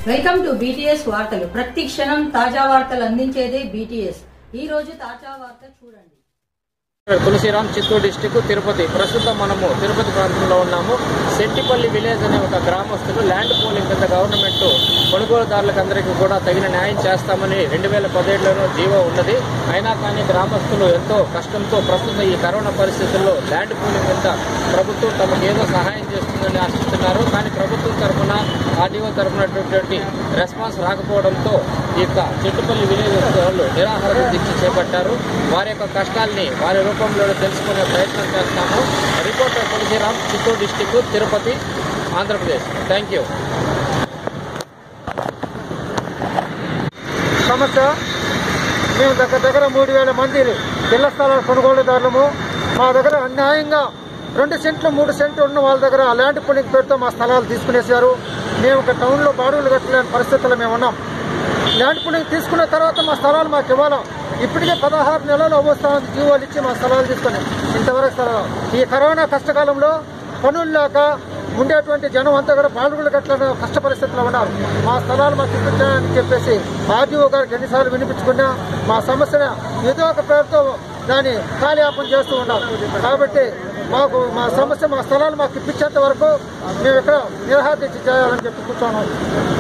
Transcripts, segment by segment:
welcome to BTS వార్తలు ప్రతి క్షణం తాజా వార్తలు అందించేదే బీటీఎస్ ఈ రోజు తాజా వార్త చూడండి తులసిరామ్ చిత్తూరు డిస్టిక్ తిరుపతి ప్రస్తుతం మనము తిరుపతి ప్రాంతంలో ఉన్నాము సెట్టిపల్లి విలేజ్ అనే ఒక గ్రామస్తులు ల్యాండ్ పోలింగ్ కింద గవర్నమెంట్ కొనుగోలుదారులకు అందరికీ కూడా తగిన న్యాయం చేస్తామని రెండు వేల పదిహేడులోనూ జీవో ఉన్నది అయినా కానీ గ్రామస్తులు ఎంతో కష్టంతో ప్రస్తుతం ఈ కరోనా పరిస్థితుల్లో ల్యాండ్ పూలింగ్ కింద ప్రభుత్వం తమకు ఏదో సహాయం చేస్తుందని ఆశిస్తున్నారు కానీ ప్రభుత్వం తరఫున ఆర్డీఓ తరఫునటువంటి రెస్పాన్స్ రాకపోవడంతో ఈ యొక్క చెట్టుపల్లి విలేజ్ వాళ్ళు నిరాహార దీక్ష చేపట్టారు వారి యొక్క కష్టాల్ని వారి రూపంలో తెలుసుకునే ప్రయత్నం చేస్తాము reporter Tulasiram Chittoor district Tirupati Andhra Pradesh thank you సమస్య మేము దగ్గర దగ్గర మూడు వేల మంది ఇళ్ల స్థలాల కొనుగోలుదారులము మా దగ్గర అన్యాయంగా రెండు సెంట్లు మూడు సెంట్లు ఉన్న వాళ్ళ దగ్గర ఆ ల్యాండ్ పులింగ్ పేరుతో మా స్థలాలు తీసుకునేశారు మేము ఒక టౌన్లో బాడుగులు కట్టలేని పరిస్థితుల్లో మేము ఉన్నాం ల్యాండ్ పులింగ్ తీసుకున్న తర్వాత మా స్థలాలు మాకు ఇవ్వాలి ఇప్పటికే పదహారు నెలలు అవస్థానం జీవోలు ఇచ్చి మా స్థలాలు తీసుకుని ఇంతవరకు స్థలాలు ఈ కరోనా కష్టకాలంలో పనులు లేక ఉండేటువంటి జనం అంతా కూడా బాడుగులు కట్టలేని కష్ట పరిస్థితుల్లో ఉన్నారు మా స్థలాలు మాకు ఇప్పించాలని చెప్పేసి ఆర్డీఓ గారికి ఎన్నిసార్లు వినిపించుకున్నా మా సమస్యను ఏదో ఒక పేరుతో దాన్ని కాలయాపన చేస్తూ ఉన్నారు కాబట్టి మాకు మా సమస్య మా స్థలాలు మాకు ఇప్పించేంత వరకు మేము ఇక్కడ నిరహాదీక్ష చేయాలని చెప్పి కూర్చున్నాం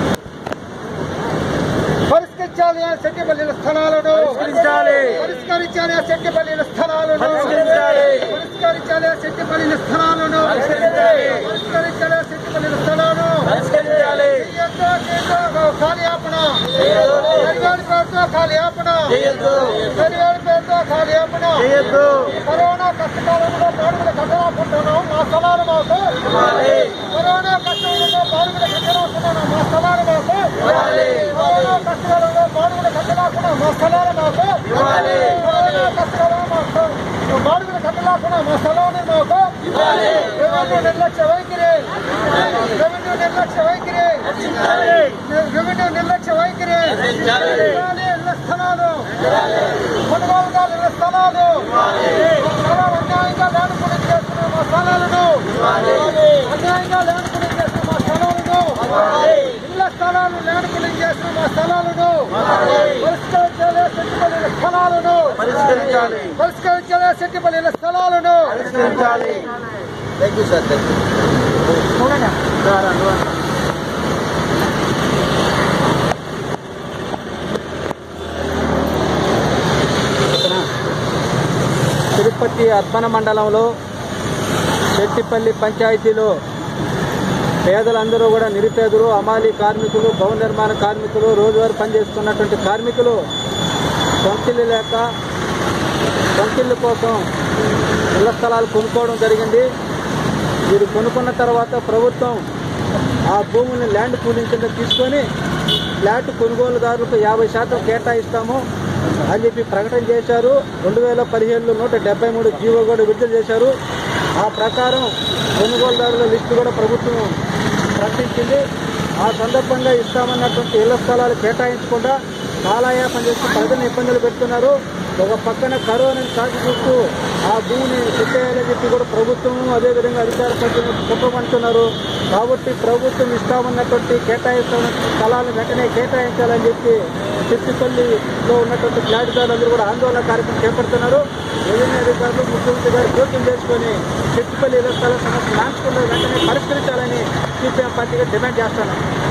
పరిష్కరించాలి ఆ సెట్టిపల్లిల స్థలాలను పరిష్కరించాలి పరిష్కరించాలి ఆ సెట్టిపల్లిల స్థలాలను పరిష్కరించాలి పరిష్కరించాలి ఆ సెట్టిపల్లిల స్థలాలను పరిష్కరించాలి పరిష్కరించాలి ఆ సెట్టిపల్లిల స్థలాలను పరిష్కరించాలి కాలయాపన గరివాడి పేరుతో కాలయాపన గరివాడి పేరుతో కాలయాపన కరోనా కష్టకాలంలో బాడుగులు కట్టరాకుంటున్నాం మా స్థలాలు మాకు కరోనా కష్టకాలంలో బాడుగులు కట్టరాకుంటున్నాం మా స్థలాలు మాకు కరోనా కష్టకాలంలో బాడుగులు కట్టరాకుండా మా స్థలాలు మాకు కరోనా కష్టకాలంలో మాకు బాడుగులు కట్టరాకుండా మా స్థలాన్ని మాకు రెవెన్యూ నిర్లక్ష్య వైఖరి రెవెన్యూ నిర్లక్ష్య వైఖరి రెవెన్యూ నిర్లక్ష్య వైఖరి ఇళ్ల స్థలాలు కొనుగోలుదారుల ఇళ్ల స్థలాలు స్థలాలు అన్యాయంగా ల్యాండ్ పూలింగ్ చేస్తున్న మా స్థలాలను అన్యాయంగా ల్యాండ్ పూలింగ్ చేస్తున్న మా స్థలాలను ఇళ్ల స్థలాలు ల్యాండ్ పూలింగ్ చేస్తున్న మా స్థలాలను పరిష్కరించాలి సెట్టిపల్లి స్థలాలను పరిష్కరించాలి పరిష్కరించాలి సెట్టిపల్లి స్థలాలను పరిష్కరించాలి thank you sir thank you Tirupati urban మండలంలో చెట్టిపల్లి పంచాయతీలో పేదలందరూ కూడా నిరుపేదలు అమాలి కార్మికులు భవన నిర్మాణ కార్మికులు రోజువారీ పనిచేస్తున్నటువంటి కార్మికులు సొంతిల్లు లేక సొంతిల్లు కోసం ఇళ్ల స్థలాలు కొనుక్కోవడం జరిగింది వీరు కొనుక్కున్న తర్వాత ప్రభుత్వం ఆ భూముల్ని ల్యాండ్ పూలింగ్ కింద తీసుకొని ఫ్లాట్ కొనుగోలుదారులకు యాభై శాతం కేటాయిస్తాము అని చెప్పి ప్రకటన చేశారు రెండు వేల పదిహేడులో నూట డెబ్బై మూడు జీవో కూడా విడుదల చేశారు ఆ ప్రకారం కొనుగోలుదారుల లిస్టు కూడా ప్రభుత్వం ప్రకటించింది ఆ సందర్భంగా ఇస్తామన్నటువంటి ఇళ్ల స్థలాలు కేటాయించకుండా కాలయాపన చేసి ప్రజలను ఇబ్బందులు పెడుతున్నారు ఒక పక్కన కరోనాని సాగు చూస్తూ ఆ భూమిని పెట్టేయాలని చెప్పి కూడా ప్రభుత్వం అదేవిధంగా అధికార ప్రజలు కుట్రమంటున్నారు కాబట్టి ప్రభుత్వం ఇస్తామన్నటువంటి కేటాయిస్తున్న స్థలాలను వెంటనే కేటాయించాలని చెప్పి చిత్తిపల్లిలో ఉన్నటువంటి ఫ్లాట్దారులందరూ కూడా ఆందోళన కార్యక్రమం చేపడుతున్నారు రెవెన్యూ అధికారులు ముఖ్యమంత్రి గారు జోక్యం చేసుకుని చిత్తిపల్లి ఇళ్ల స్థల సమస్య మార్చకుండా వెంటనే పరిష్కరించాలని సిపిఎం పార్టీగా డిమాండ్ చేస్తున్నాం